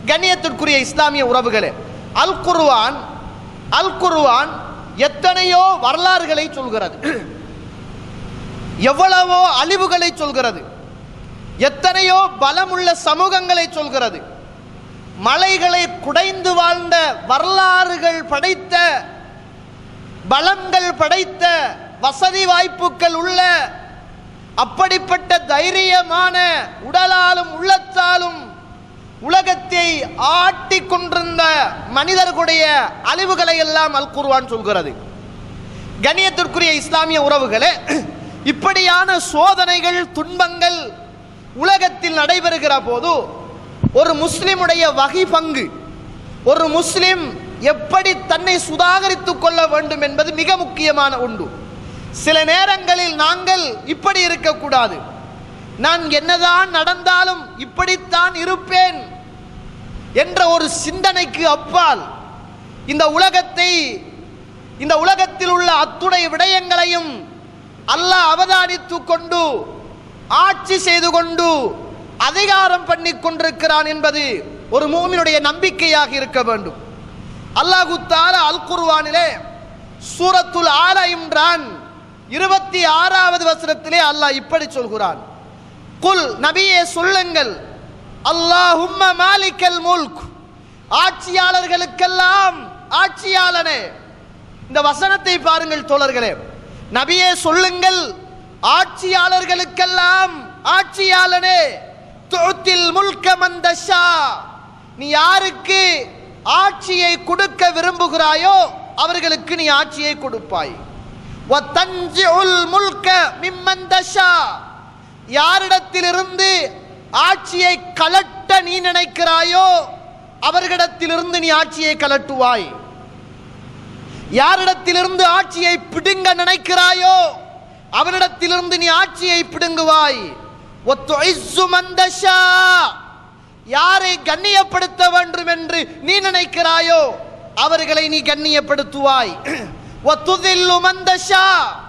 கண்ணியத்திற்குரிய இஸ்லாமிய உறவுகளே அல் குர்ஆன் அல் குர்ஆன் எத்தனையோ வரலாறுகளை சொல்கிறது எவ்வளவோ அழிவுகளை சொல்கிறது எத்தனையோ பலமுள்ள சமூகங்களை சொல்கிறது மலைகளை குடைந்து வாழ்ந்த வரலாறுகள் படைத்த பலங்கள் படைத்த வசதி வாய்ப்புகள் உள்ள அப்படிப்பட்ட தைரியமான உடலாலும் உள்ளத்தாலும் உலகத்தை ஆட்டி கொண்டிருந்த மனிதர்களுடைய அழிவுகளை எல்லாம் அல் குர்ஆன் சொல்கிறது கண்ணியத்திற்குரிய இஸ்லாமிய உறவுகளே இப்படியான சோதனைகள் துன்பங்கள் உலகத்தில் நடைபெறுகிற போது ஒரு முஸ்லிமுடைய வகை பங்கு ஒரு முஸ்லிம் எப்படி தன்னை சுதாகரித்துக் கொள்ள வேண்டும் என்பது மிக முக்கியமான ஒன்று சில நேரங்களில் நாங்கள் இப்படி இருக்கக்கூடாது நான் என்னதான் நடந்தாலும் இப்படித்தான் இருப்பேன் என்ற ஒரு சிந்தனைக்கு அப்பால் இந்த உலகத்தை இந்த உலகத்தில் உள்ள அத்துணை விடயங்களையும் அல்லாஹ் அவதானித்து கொண்டு ஆட்சி செய்து கொண்டு அதிகாரம் பண்ணி கொண்டிருக்கிறான் என்பது ஒரு மூமினுடைய நம்பிக்கையாக இருக்க வேண்டும் அல்லாஹு தாலா அல் குர்வானிலே சூரத்துல் ஆல இம்ரான் இருபத்தி ஆறாவது வசனத்திலே அல்லாஹ் இப்படி சொல்கிறான் குல் நபியே சொல்லுங்கள் அல்லாஹும்ம மாலிக்கல் முல்க் ஆட்சியாளர்களுக்கெல்லாம் ஆட்சியாளனே இந்த வசனத்தை பாருங்கள் தோழர்களே நபியே சொல்லுங்கள் ஆட்சியாளர்களுக்கெல்லாம் ஆட்சியாளனே துத்தில் முல்க மந்தஷா நீ யாருக்கு ஆட்சியை கொடுக்க விரும்புகிறாயோ அவர்களுக்கு நீ ஆட்சியை கொடுப்பாய் வத்தஞ்சிஉல் முல்க மிம்மன் தஷா யாரிடத்திலிருந்து ஆட்சியை கலட்ட நீ நினைக்கிறாயோ அவர்களிடத்திலிருந்து நீ ஆட்சியை கலட்டுவாய் யாரிடத்திலிருந்து ஆட்சியை பிடுங்க நினைக்கிறாயோ அவனிடத்திலிருந்து நீ ஆட்சியை பிடுங்குவாய் ஒத்துஇஸ்ஸு மன் தஷா. யாரை கண்ணியப்படுத்த வேண்டும் என்று நீ நினைக்கிறாயோ அவர்களை நீ கண்ணியப்படுத்துவாய் ஒத்துதில்லு மன் தஷா.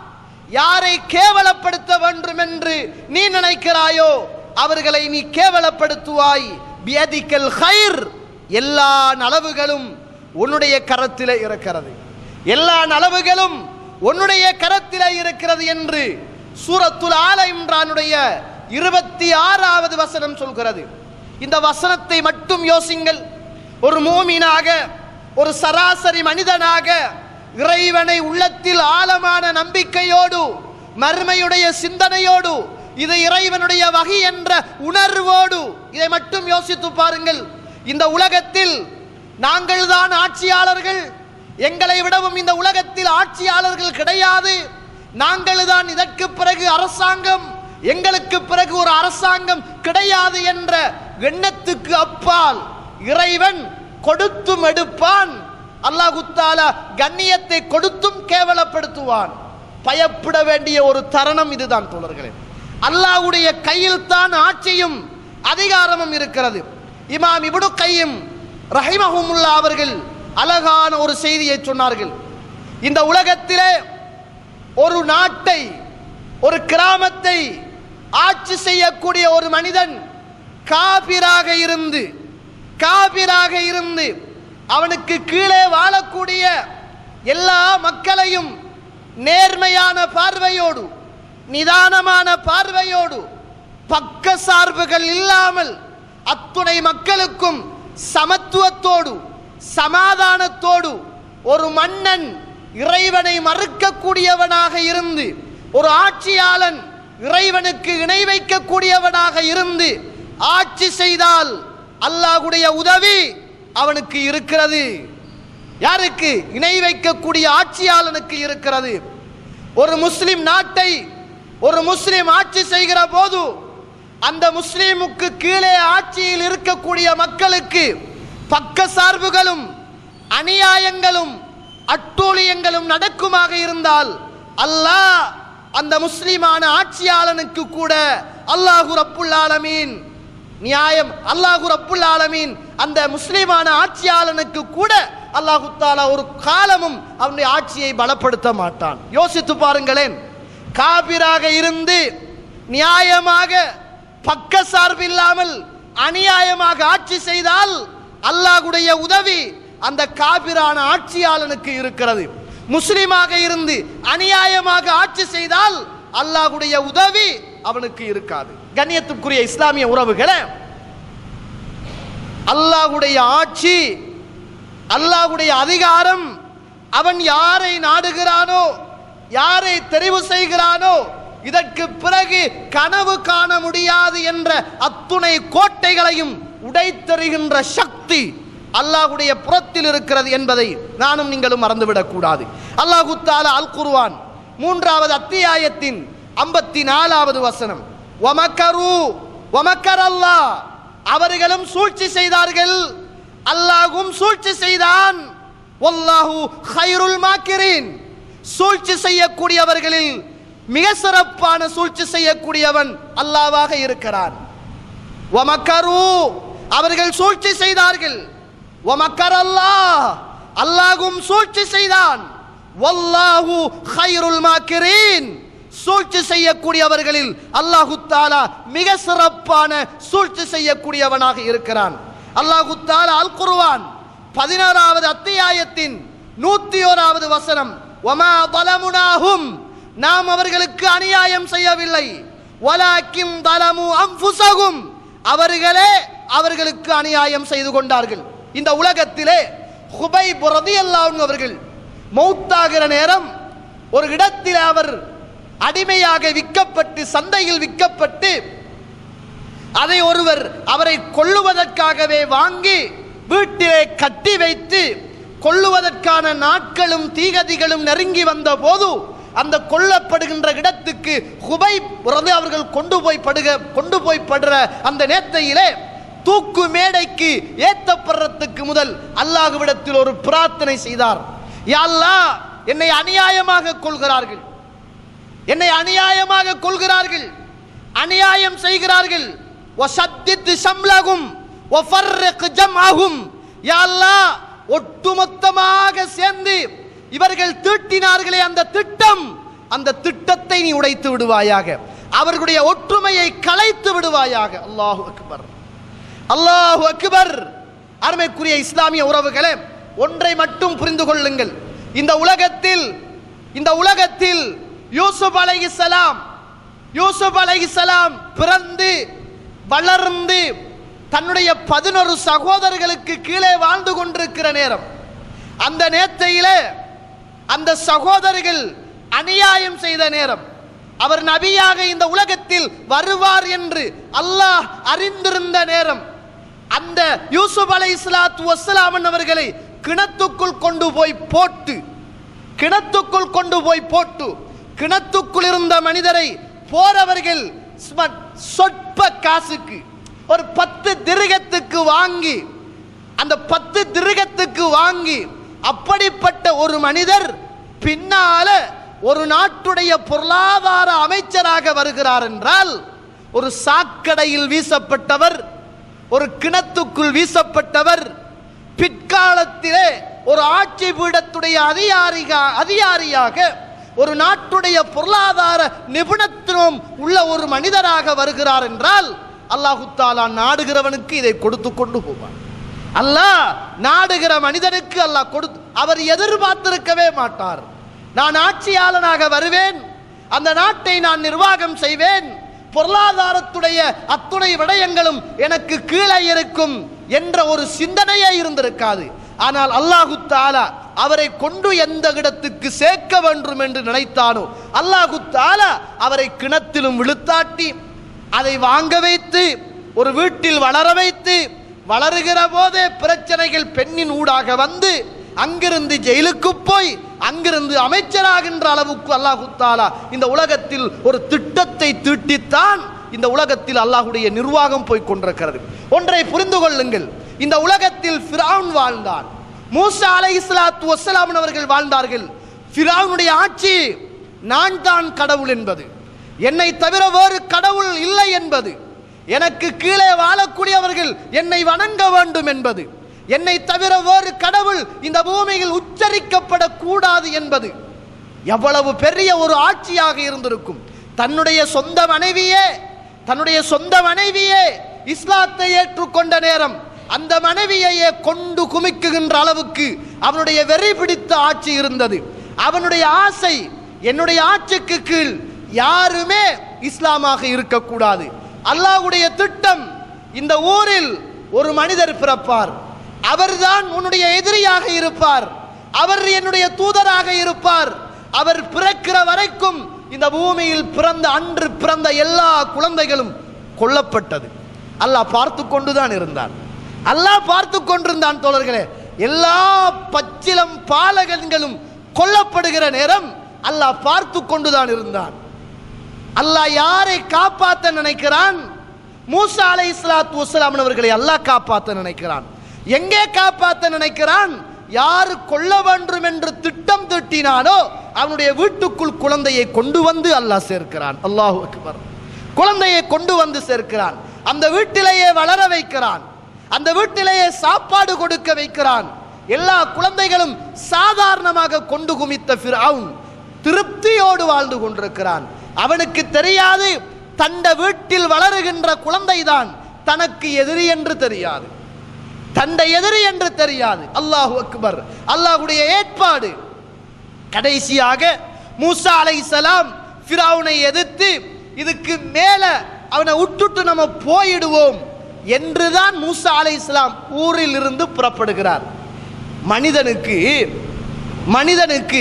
யாரை கேவலப்படுத்த வேண்டும் என்று நீ நினைக்கிறாயோ அவர்களை நீ கேவலப்படுத்துவாய் பியதிக்கல் ஹைர் எல்லா நலவுகளும் உன்னுடைய கரத்திலே இருக்கிறது எல்லா நலவுகளும் உன்னுடைய கரத்திலே இருக்கிறது என்று சூரத்துல் ஆல இம்ரானுடைய இருபத்தி ஆறாவது வசனம் சொல்கிறது இந்த வசனத்தை மட்டும் யோசிங்கள் ஒரு மூமினாக ஒரு சராசரி மனிதனாக இறைவனை உள்ளத்தில் ஆழமான நம்பிக்கையோடு மறுமையுடைய சிந்தனையோடு இது இறைவனுடைய வகை என்ற உணர்வோடு இதை மட்டும் யோசித்து பாருங்கள் இந்த உலகத்தில் நாங்கள் தான் ஆட்சியாளர்கள் எங்களை விடவும் இந்த உலகத்தில் ஆட்சியாளர்கள் கிடையாது நாங்கள் தான் இதற்கு பிறகு அரசாங்கம் எங்களுக்கு பிறகு ஒரு அரசாங்கம் கிடையாது என்ற எண்ணத்துக்கு அப்பால் இறைவன் கொடுத்தும் எடுப்பான் அல்லாஹு தாலா கண்ணியத்தை கொடுத்தும் கேவலப்படுத்துவான் பயப்பட வேண்டிய ஒரு தருணம் இதுதான் தோழர்களே அல்லாஹ்வுடைய கையில் தான் ஆட்சியும் அதிகாரமும் இருக்கிறது இமாம் இப்னு கையும் ரஹிமஹுமுல்லா அவர்கள் அழகான ஒரு செய்தியை சொன்னார்கள் இந்த உலகத்திலே ஒரு நாட்டை ஒரு கிராமத்தை ஆட்சி செய்யக்கூடிய ஒரு மனிதன் காபிராக இருந்து காபிராக இருந்து அவனுக்கு கீழே வாழக்கூடிய எல்லா மக்களையும் நேர்மையான பார்வையோடு நிதானமான பார்வையோடு பக்க சார்புகள் இல்லாமல் அத்துணை மக்களுக்கும் சமத்துவத்தோடு சமாதானத்தோடு ஒரு மன்னன் இறைவனை மறுக்கக்கூடியவனாக இருந்து ஒரு ஆட்சியாளன் இறைவனுக்கு இணை வைக்கக்கூடியவனாக இருந்து ஆட்சி செய்தால் அல்லாஹ்வுடைய உதவி அவனுக்கு இருக்கிறது யாருக்கு இணை வைக்கக்கூடிய ஆட்சியாளனுக்கு இருக்கிறது ஒரு முஸ்லிம் நாட்டை ஒரு முஸ்லிம் ஆட்சி செய்கிற போது அந்த முஸ்லிமுக்கு கீழே ஆட்சியில் இருக்கக்கூடிய மக்களுக்கு பக்க சார்புகளும் அநியாயங்களும் அட்டூழியங்களும் நடக்குமாக இருந்தால் அல்லாஹ் அந்த முஸ்லிமான ஆட்சியாளனுக்கு கூட அல்லாஹு ரப்புல் ஆலமீன் நியாயம் அல்லாஹு ரப்புல் ஆலமீன் அந்த முஸ்லிமான ஆட்சியாளனுக்கு கூட அல்லாஹு தாலா ஒரு காலமும் அவனுடைய ஆட்சியை பலப்படுத்த மாட்டான் யோசித்து பாருங்களேன் காபிராக இருந்து நியாயமாக பக்க சார்பில்லாமல் அநியாயமாக ஆட்சி செய்தால் அல்லாஹ்வுடைய உதவி அந்த காபிரான ஆட்சியாளனுக்கு இருக்கிறது முஸ்லிமாக இருந்து அநியாயமாக ஆட்சி செய்தால் அல்லாஹ்வுடைய உதவி அவனுக்கு இருக்காது கண்ணியத்துக்குரிய இஸ்லாமிய உறவுகளே அல்லாஹ்வுடைய ஆட்சி அல்லாஹ்வுடைய அதிகாரம் அவன் யாரை நாடுகிறானோ யாரை தெரிவு செய்கிறானோ இதற்கு பிறகு கனவு காண முடியாது என்ற அத்துணை கோட்டைகளையும் உடைத்தெறிகின்ற சக்தி அல்லாஹ்வுடைய புறத்தில் இருக்கிறது என்பதை நானும் நீங்களும் மறந்துவிடக் கூடாது அல்லாஹு தாலா அல் குர்ஆன் மூன்றாவது அத்தியாயத்தின் ஐம்பத்தி நாலாவது வசனம் ஒமக்கரு ஒமக்கர் அல்லாஹ் அவர்களும் சூழ்ச்சி செய்தார்கள் அல்லாஹ்வும் சூழ்ச்சி செய்தான் வல்லாஹு ஹைருல் மாக்கிரீன் சூழ்ச்சி செய்யக்கூடியவர்களில் மிக சிறப்பான சூழ்ச்சி செய்யக்கூடியவன் அல்லாவாக இருக்கிறான் ஒமக்கரு அவர்கள் சூழ்ச்சி செய்தார்கள் ஒமக்கர் அல்லாஹ் அல்லாஹ்வும் சூழ்ச்சி செய்தான் வல்லாஹு ஹைருல் மாக்கிரீன் சூழ்ச்சி செய்யக்கூடியவர்களில் அல்லாஹு தாலா மிக சிறப்பான சூழ்ச்சி செய்யக்கூடியவனாக இருக்கிறான் அல்லாஹு தாலா அல் குர்ஆன் பதினாறாவது அத்தியாயத்தின் நூத்தி ஓராவது வசனம் ஒமா பலமுனாகும் நாம் அவர்களுக்கு அநியாயம் செய்யவில்லை வலாக்கிம் தலமு அம்புசகும் அவர்களே அவர்களுக்கு அநியாயம் செய்து கொண்டார்கள் இந்த உலகத்திலே ஹுபை புரதி அவர்கள் மௌத்தாகிற நேரம் ஒரு இடத்தில் அவர் அடிமையாக விற்கப்பட்டு சந்தையில் விற்கப்பட்டு அதை ஒருவர் அவரை கொல்லுவதற்காகவே வாங்கி வீட்டிலே கட்டி வைத்து கொல்லுவதற்கான நாட்களும் தீகதிகளும் நெருங்கி வந்த போது அந்த கொல்லப்படுகின்ற இடத்துக்கு ஹுபை பிரது அவர்கள் கொண்டு போய் படுக கொண்டு போய் படுற அந்த நேத்தையிலே தூக்கு மேடைக்கு ஏத்தப்படுறதுக்கு முதல் அல்லாஹ்விடத்தில் ஒரு பிரார்த்தனை செய்தார் யா அல்லாஹ் என்னை அநியாயமாக கொள்கிறார்கள் என்னை அநியாயமாக கொள்கிறார்கள் அநியாயம் செய்கிறார்கள் வசத்தித் சம்லகும் வஃபர்ரிக் ஜம்அஹும் யா அல்லாஹ் ஒட்டுமொத்தமாக சேர்ந்து இவர்கள் தீட்டினார்களே அந்த திட்டம் அந்த திட்டத்தை நீ உடைத்து விடுவாயாக அவர்களுடைய ஒற்றுமையை கலைத்து விடுவாயாக அல்லாஹு அக்பர் அல்லாஹு அக்பர் அருமைக்குரிய இஸ்லாமிய உறவுகளே ஒன்றை மட்டும் புரிந்து கொள்ளுங்கள் இந்த உலகத்தில் இந்த உலகத்தில் யூசுப் அலைஹிஸ்ஸலாம் யூசுப் அலைஹிஸ்ஸலாம் பிறந்து வளர்ந்து தன்னுடைய பதினொரு சகோதரர்களுக்கு கீழே வாழ்ந்து கொண்டிருக்கிற நேரம் அந்த நேரத்தையிலே அந்த சகோதரர்கள் அநியாயம் செய்த நேரம் அவர் நபியாக இந்த உலகத்தில் வருவார் என்று அல்லாஹ் அறிந்திருந்த நேரம் அந்த யூசுப் அலை இஸ்லாத்து வசலாமன் அவர்களை கிணத்துக்குள் கொண்டு போய் போட்டு கிணத்துக்குள் கொண்டு போய் போட்டு கிணத்துக்குள் இருந்த மனிதரை போறவர்கள் ஸ்ம- சொற்ப காசுக்கு ஒரு பத்து திருகத்துக்கு வாங்கி அந்த பத்து திருகத்துக்கு வாங்கி அப்படிப்பட்ட ஒரு மனிதர் பின்னால ஒரு நாட்டுடைய பொருளாதார அமைச்சராக வருகிறார் என்றால் ஒரு சாக்கடையில் வீசப்பட்டவர் ஒரு கிணத்துக்குள் வீசப்பட்டவர் பிற்காலத்திலே ஒரு ஆட்சி பீடத்துடைய அதிகாரிக அதிகாரியாக ஒரு நாட்டுடைய பொருளாதார நிபுணத்துவம் உள்ள ஒரு மனிதராக வருகிறார் என்றால் அல்லாஹு தாலா நாடுகிறவனுக்கு இதை கொடுத்து கொண்டு போவான் அல்லாஹ் நாடுகிற மனிதனுக்கு அல்லாஹ் கொடுத்து அவர் எதிர்பார்த்திருக்கவே மாட்டார் நான் ஆட்சியாளனாக வருவேன் அந்த நாட்டை நான் நிர்வாகம் செய்வேன் பொருளாதாரத்துடைய அத்துணை விடயங்களும் எனக்கு கீழே இருக்கும் என்ற ஒரு சிந்தனையே இருந்திருக்காது ஆனால் அல்லாஹு தாலா அவரை கொண்டு எந்த இடத்துக்கு சேர்க்க வேண்டும் என்று நினைத்தானோ அல்லாஹு தாலா அவரை கிணத்திலும் விழுத்தாட்டி அதை வாங்க வைத்து ஒரு வீட்டில் வளர வைத்து வளருகிற போதே பிரச்சனைகள் பெண்ணின் ஊடாக வந்து அங்கிருந்து ஜெயிலுக்கு போய் அங்கிருந்து அமைச்சராகின்ற அளவுக்கு அல்லாஹு தாலா இந்த உலகத்தில் ஒரு திட்டத்தை தீட்டித்தான் இந்த உலகத்தில் அல்லாஹுடைய நிர்வாகம் போய் கொண்டிருக்கிறது ஒன்றை புரிந்து கொள்ளுங்கள் இந்த உலகத்தில் ஃபிரௌன் வாழ்ந்தான் மூசா அலை இஸ்லாத்து வசலாம் அவர்கள் வாழ்ந்தார்கள் ஃபிரௌனுடைய ஆட்சி நான் தான் கடவுள் என்பது என்னை தவிர வேறு கடவுள் இல்லை என்பது எனக்கு கீழே வாழக்கூடியவர்கள் என்னை வணங்க வேண்டும் என்பது என்னை தவிர வேறு கடவுள் இந்த பூமியில் உச்சரிக்கப்படக்கூடாது என்பது எவ்வளவு பெரிய ஒரு ஆட்சியாக இருந்திருக்கும் தன்னுடைய சொந்த மனைவியே தன்னுடைய சொந்த மனைவியே இஸ்லாத்தை ஏற்றுக்கொண்ட நேரம் அந்த மனைவியையே கொண்டு குமிக்குகின்ற அளவுக்கு அவனுடைய வெறி பிடித்த ஆட்சி இருந்தது அவனுடைய ஆசை என்னுடைய ஆட்சிக்கு கீழ் யாருமே இஸ்லாமாக இருக்கக்கூடாது அல்லாஹ்வுடைய திட்டம் இந்த ஊரில் ஒரு மனிதர் பிறப்பார் அவர்தான் உன்னுடைய எதிரியாக இருப்பார் அவர் என்னுடைய தூதராக இருப்பார் அவர் பிறக்கிற வரைக்கும் இந்த பூமியில் பிறந்த அன்று பிறந்த எல்லா குழந்தைகளும் கொல்லப்பட்டது அல்லாஹ் பார்த்து கொண்டுதான் இருந்தான் அல்லாஹ் பார்த்து கொண்டிருந்தான் தோழர்களே எல்லா பச்சிலம் பாலகன்களும் கொல்லப்படுகிற நேரம் அல்லாஹ் பார்த்து கொண்டுதான் இருந்தான் அல்லாஹ் யாரை காப்பாற்ற நினைக்கிறான் மூசா அலை இஸ்லாத்து வசலாம் அவர்களை அல்லாஹ் காப்பாற்ற நினைக்கிறான் எங்கே காப்பாற்ற நினைக்கிறான் யாரு கொல்ல வேண்டும் என்று திட்டம் திட்டினானோ அவனுடைய வீட்டுக்குள் குழந்தையை கொண்டு வந்து அல்லாஹ் சேர்க்கிறான் அல்லாஹு அக்பர் குழந்தையை கொண்டு வந்து சேர்க்கிறான் அந்த வீட்டிலேயே வளர வைக்கிறான் அந்த வீட்டிலேயே சாப்பாடு கொடுக்க வைக்கிறான் எல்லா குழந்தைகளும் சாதாரணமாக கொண்டு குமித்த ஃபிரௌன் திருப்தியோடு வாழ்ந்து கொண்டிருக்கிறான் அவனுக்கு தெரியாது தண்ட வீட்டில் வளருகின்ற குழந்தைதான் தனக்கு எதிரி என்று தெரியாது தண்டை எதிரி என்று தெரியாது அல்லாஹு அக்பர் அல்லாஹ்வுடைய ஏற்பாடு கடைசியாக மூசா அலைஹிஸ்ஸலாம் ஃபிரௌனை எதிர்த்து இதுக்கு மேல அவனை விட்டுட்டு நம்ம போயிடுவோம் என்றுதான் மூசா அலைஹிஸ்ஸலாம் ஊரில் இருந்து புறப்படுகிறார் மனிதனுக்கு மனிதனுக்கு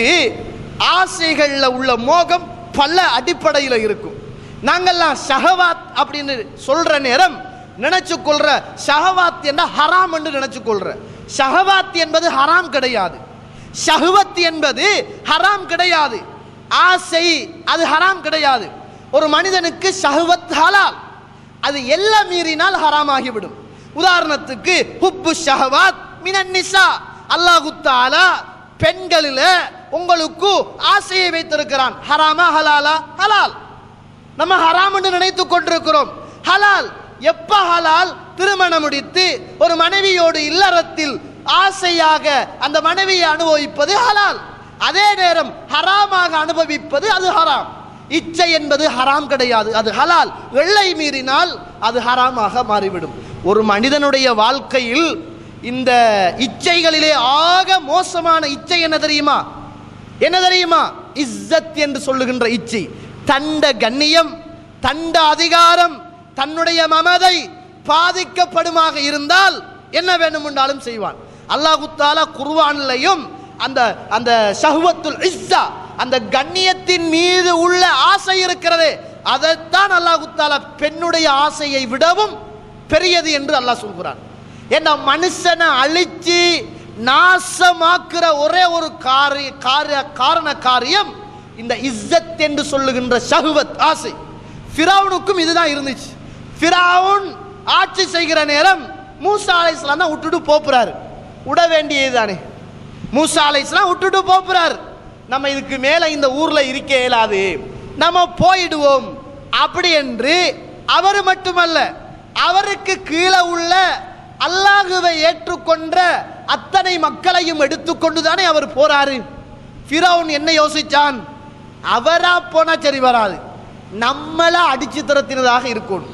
ஆசைகள்ல உள்ள மோகம் பல அடிப்படையில் இருக்கும் நாங்கெல்லாம் ஷஹவாத் அப்படின்னு சொல்ற நேரம் நினைச்சு கொள்ற ஷஹவாத் என்ற ஹராம் என்று நினைச்சு கொள்ற ஷஹவாத் என்பது ஹராம் கிடையாது ஷஹ்வத் என்பது ஹராம் கிடையாது ஆசை அது ஹராம் கிடையாது ஒரு மனிதனுக்கு ஷஹ்வத் ஹலால் அது எல்லாம் மீறினால் ஹராமாகிவிடும் உதாரணத்துக்கு ஹுப்பு ஷஹவாத் மினன் நிசா அல்லாஹு தாலா பெண்களில் உங்களுக்கு ஆசையை வைத்திருக்கிறான் ஹராமா ஹலாலா ஹலால் நம்ம ஹராம் என்று நினைத்துக் கொண்டிருக்கிறோம் ஹலால் எப்ப ஹலால் திருமணம் முடித்து ஒரு மனைவியோடு இல்லறத்தில் ஆசையாக அந்த மனைவியை அனுபவிப்பது ஹலால் அதே நேரம் ஹராமாக அனுபவிப்பது அது ஹராம் இச்சை என்பது ஹராம் கிடையாது அது ஹலால் வெள்ளை மீறினால் அது ஹராமாக மாறிவிடும் ஒரு மனிதனுடைய வாழ்க்கையில் இந்த இச்சைகளிலே ஆக மோசமான இச்சை என்ன தெரியுமா என்ன தெரியுமா இஸ்ஸத் என்று சொல்லுகின்ற இச்சை தண்ட கண்ணியம் தண்ட அதிகாரம் தன்னுடைய மமதை பாதிக்கப்படுமாக இருந்தால் என்ன வேண்டுமென்றாலும் செய்வான் அல்லாஹு தாலா குர்வானிலையும் அந்த அந்த ஷஹ்வத்துல் இஸ்ஸா அந்த கண்ணியத்தின் மீது உள்ள ஆசை இருக்கிறதே அதைத்தான் அல்லாஹு தாலா பெண்ணுடைய ஆசையை விடவும் பெரியது என்று அல்லாஹ் சொல்கிறான் ஏன்னா மனுஷனை அழிச்சு நாசமாக்குற ஒரே ஒரு காரிய காரிய காரண காரியம் இந்த இஸ்ஸத் என்று சொல்லுகின்ற ஷஹ்வத் ஆசை ஃபிரௌனுக்கும் இதுதான் இருந்துச்சு ஃபிரௌன் ஆட்சி செய்கிற நேரம் மூசா அலைஹிஸ்ஸலாம் தான் விட்டுட்டு போப்புறாரு விட வேண்டியது தானே மூசா அலைஹிஸ்ஸலாம் விட்டுட்டு போப்புறாரு நம்ம இதுக்கு மேல இந்த ஊர்ல இருக்க இயலாது நம்ம போயிடுவோம் அப்படி என்று அவர் மட்டுமல்ல அவருக்கு கீழே உள்ள அல்லாஹுவை ஏற்றுக்கொண்ட அத்தனை மக்களையும் எடுத்துக்கொண்டு தானே அவர் போறாரு ஃபிரௌன் என்ன யோசிச்சான் அவரா போனா சரி வராது நம்மளா அடிச்சு திரத்தினதாக இருக்கணும்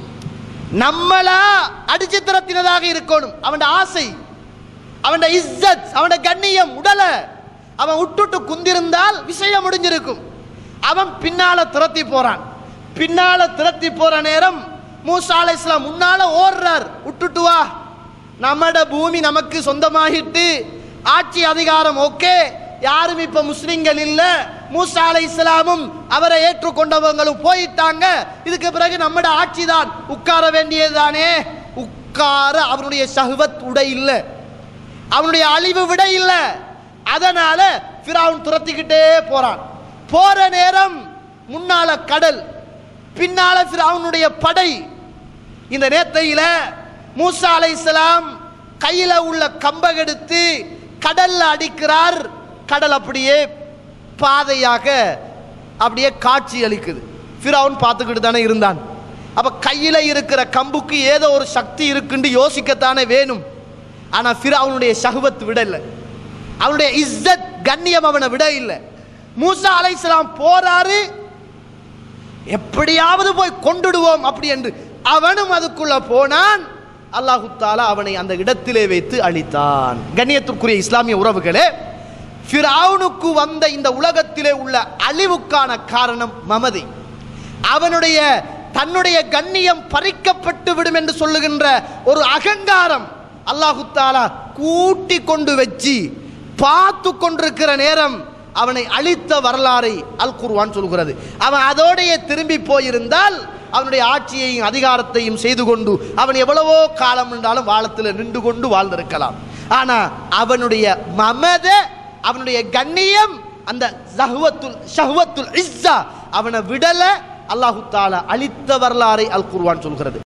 நம்மளா அடிச்சு திரத்தினதாக இருக்கணும் அவன் ஆசை அவன் இஸ்ஸத் அவன் கண்ணியம் உடல அவன் விட்டுட்டு குந்திருந்தால் விஷயம் முடிஞ்சிருக்கும் அவன் பின்னால துரத்தி போறான் பின்னால துரத்தி போற நேரம் மூசா அலைஹிஸ்ஸலாம் முன்னால ஓடுறார் விட்டுட்டு வா நம்மட பூமி நமக்கு சொந்தமாகிட்டு ஆட்சி அதிகாரம் ஓகே யாரும் இப்ப முஸ்லிம்கள் இல்ல மூசா அலை இஸ்லாமும் அவரை ஏற்றுக்கொண்டவங்களும் போயிட்டாங்க இதுக்கு பிறகு நம்மட ஆட்சி தான் உட்கார வேண்டியதுதானே உட்கார அவருடைய சஹ்வத் உடை இல்ல அவனுடைய அழிவு விட இல்ல அதனால ஃபிரௌன் துரத்திக்கிட்டே போறான் போற நேரம் முன்னால கடல் பின்னால ஃபிரௌனுடைய படை இந்த நேத்தையில மூசா அலைஹிஸ்ஸலாம் கையில உள்ள கம்பகெடுத்து கடல்ல அடிக்கிறார் கடல் அப்படியே பாதையாக அப்படியே காட்சி அளிக்குது ஃபிரௌன் பார்த்துக்கிட்டு தானே இருந்தான் அப்ப கையில இருக்கிற கம்புக்கு ஏதோ ஒரு சக்தி இருக்குன்னு யோசிக்கத்தானே வேணும் ஆனா ஃபிரௌனுடைய ஷஹ்வத் விட இல்லை அவனுடைய இஸ்ஸத் கண்ணியம் அவனை விட இல்லை மூசா அலைஹிஸ்ஸலாம் போறாரு எப்படியாவது போய் கொண்டுடுவோம் அப்படி என்று அவனும் அதுக்குள்ள போனான் அல்லாஹு தாலா அவனை அந்த இடத்திலே வைத்து அழித்தான் கண்ணியத்திற்குரிய இஸ்லாமிய உறவுகளே ஃபிரௌனுக்கு வந்த இந்த உலகத்திலே உள்ள அழிவுக்கான காரணம் மமதி அவனுடைய தன்னுடைய கண்ணியம் பறிக்கப்பட்டு விடும் என்று சொல்லுகின்ற ஒரு அகங்காரம் அல்லாஹு தாலா கூட்டி கொண்டு வச்சு பார்த்து கொண்டிருக்கிற நேரம் அவனை அழித்த வரலாறை அல் குர்ஆன் சொல்கிறது அவன் அதோடைய திரும்பி போயிருந்தால் அவனுடைய ஆட்சியையும் அதிகாரத்தையும் செய்து கொண்டு அவன் எவ்வளவோ காலம் என்றாலும் வாழத்தில் நின்று கொண்டு வாழ்ந்திருக்கலாம் ஆனா அவனுடைய மமத அவனுடைய கண்ணியம் அந்த ஷஹ்வத்துல் ஷஹ்வத்துல் இஸ்ஸா அவனை விடல அல்லாஹு தாலா அழித்த வரலாறை அல் குர்ஆன் சொல்கிறது